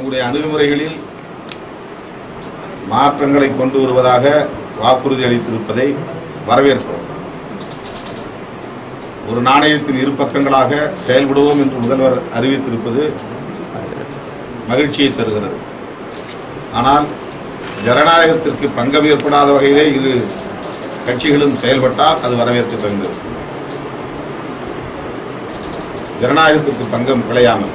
நம்முடைய அணுகுமுறைகளில் மாற்றங்களை கொண்டு வருவதாக வாக்குறுதி அளித்திருப்பதை வரவேற்கிறோம் ஒரு நாணயத்தின் இரு பக்கங்களாக செயல்படுவோம் என்று முதல்வர் அறிவித்திருப்பது மகிழ்ச்சியை தருகிறது ஆனால் ஜனநாயகத்திற்கு பங்கம் ஏற்படாத வகையிலே இரு கட்சிகளும் செயல்பட்டால் அது வரவேற்க தகுந்தது ஜனநாயகத்திற்கு பங்கம் விளையாமல்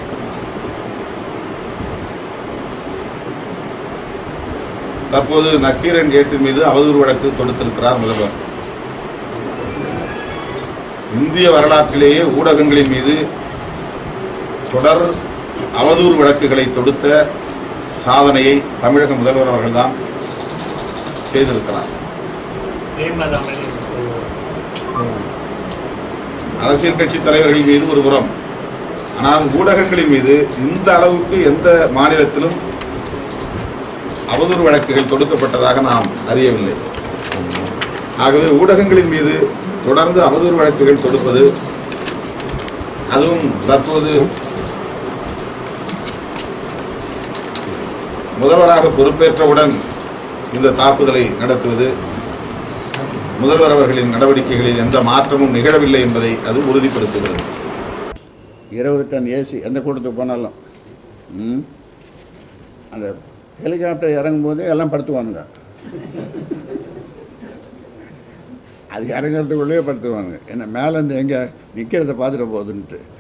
தற்போது நக்கீரன் கேட்டின் மீது அவதூறு வழக்கு தொடுத்திருக்கிறார் முதல்வர் இந்திய வரலாற்றிலேயே ஊடகங்களின் மீது தொடர் அவதூறு வழக்குகளை தொடுத்த சாதனையை தமிழக முதல்வர் அவர்கள்தான் செய்திருக்கிறார் ஜெயலலிதா மேலே அரசியல் கட்சி தலைவர்கள் மீது ஒரு புறம் ஆனால் ஊடகங்களின் மீது இந்த அளவுக்கு எந்த மாநிலத்திலும் அவதூறு வழக்குகள் தொடுக்கப்பட்டதாக நாம் அறியவில்லை ஆகவே ஊடகங்களின் மீது தொடர்ந்து அவதூறு வழக்குகள் தொடுப்பது அதுவும் தற்போது முதல்வராக பொறுப்பேற்றவுடன் இந்த தாக்குதலை நடத்துவது முதல்வர் அவர்களின் நடவடிக்கைகளில் எந்த மாற்றமும் நிகழவில்லை என்பதை அது உறுதிப்படுத்துகிறது இருபது டன் ஏசி எந்த கூட்டத்துக்கு போனாலும் ம், அந்த ஹெலிகாப்டர் இறங்கும்போது எல்லாம் படுத்துவானுங்க அது இறங்குறதுக்குள்ளேயே படுத்துருவானுங்க என்ன மேலேருந்து எங்கே நிற்கிறத பார்த்துட்டு போகுதுன்ட்டு